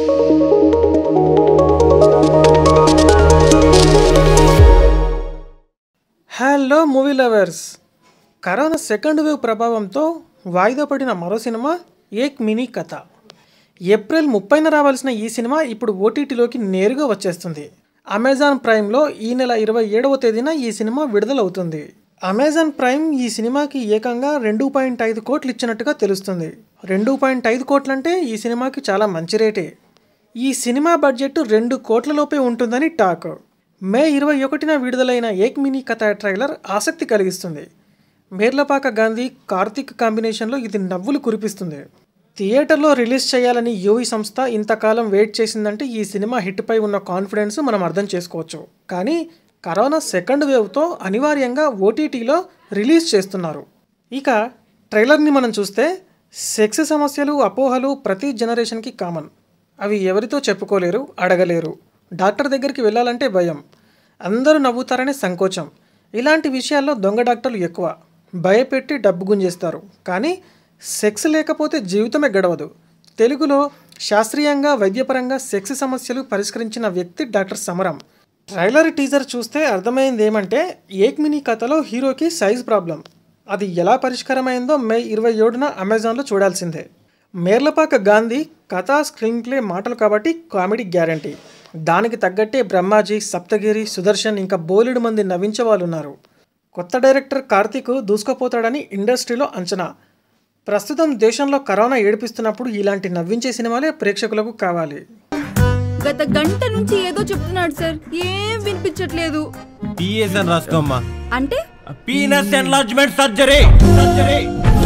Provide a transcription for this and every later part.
hello movie lovers corona second wave ప్రభావంతో వాయిదా పడిన మరో cinema Ek mini Katha April ముప్పైన రావాల్సిన ఈ సినిమా ఇప్పుడు ఓటీటీలోకి నేరుగా వచ్చేస్తుంది అమెజాన్ ప్రైమ్లో ఈ నెల ఇరవై ఏడవ తేదీన ఈ సినిమా విడుదలవుతుంది అమెజాన్ ప్రైమ్ ఈ సినిమాకి ఏకంగా రెండు పాయింట్ ఐదు కోట్లు ఇచ్చినట్టుగా తెలుస్తుంది రెండు పాయింట్ ఐదు కోట్లంటే ఈ సినిమాకి చాలా మంచి రేటే ఈ సినిమా బడ్జెట్ రెండు కోట్ల లోపే ఉంటుందని టాక్ మే ఇరవై ఒకటిన విడుదలైన ఏక్ మినీ కథ ట్రైలర్ ఆసక్తి కలిగిస్తుంది మేర్లపాక గాంధీ కార్తిక్ కాంబినేషన్లో ఇది నవ్వులు కురిపిస్తుంది థియేటర్లో రిలీజ్ చేయాలని యూవి సంస్థ ఇంతకాలం వెయిట్ చేసిందంటే ఈ సినిమా హిట్పై ఉన్న కాన్ఫిడెన్స్ మనం అర్థం చేసుకోవచ్చు కానీ కరోనా సెకండ్ వేవ్తో అనివార్యంగా ఓటీటీలో రిలీజ్ చేస్తున్నారు ఇక ట్రైలర్ని మనం చూస్తే సెక్స్ సమస్యలు అపోహలు ప్రతి జనరేషన్కి కామన్ అవి ఎవరితో చెప్పుకోలేరు అడగలేరు డాక్టర్ దగ్గరికి వెళ్ళాలంటే భయం అందరూ నవ్వుతారనే సంకోచం ఇలాంటి విషయాల్లో దొంగ డాక్టర్లు ఎక్కువ భయపెట్టి డబ్బు గుంజేస్తారు కానీ సెక్స్ లేకపోతే జీవితమే గడవదు తెలుగులో శాస్త్రీయంగా వైద్యపరంగా సెక్స్ సమస్యలు పరిష్కరించిన వ్యక్తి డాక్టర్ సమరం ట్రైలర్ టీజర్ చూస్తే అర్థమైంది ఏమంటే ఏక్ మినీ కథలో హీరోకి సైజ్ ప్రాబ్లం అది ఎలా పరిష్కారమైందో మే ఇరవై ఏడున అమెజాన్లో చూడాల్సిందే మేర్లపాక గాంధీ కథా స్క్రీన్ ప్లే మాటలు కాబట్టి కామెడీ గ్యారంటీ దానికి తగ్గట్టే బ్రహ్మాజీ సప్తగిరి సుదర్శన్ ఇంకా బోలెడు మంది నవ్వించే వాళ్ళు ఉన్నారు కొత్త డైరెక్టర్ కార్తీక్ దూసుకుపోతాడని ఇండస్ట్రీలో అంచనా ప్రస్తుతం దేశంలో కరోనా ఏడిపిస్తున్నప్పుడు ఇలాంటి నవ్వించే సినిమాలే ప్రేక్షకులకు కావాలి గత గంట నుంచి ఏదో చెప్తున్నాడు సార్ ఏం వినిపించట్లేదు పిఎస్ అని రాసుకోమ్మా అంటే penis enlargement surgery surgery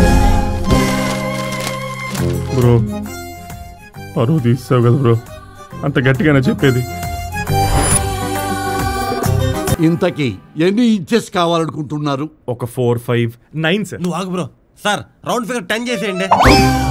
bro పరువు తీసావు కదా బ్రో అంత గట్టిగానే చెప్పేది ఇంతకీ ఎన్ని ఇంచెస్ కావాలనుకుంటున్నారు ఒక ఫోర్ ఫైవ్ నైన్ సార్ నువ్వు ఆగు bro sir round figure ten చేసేయండి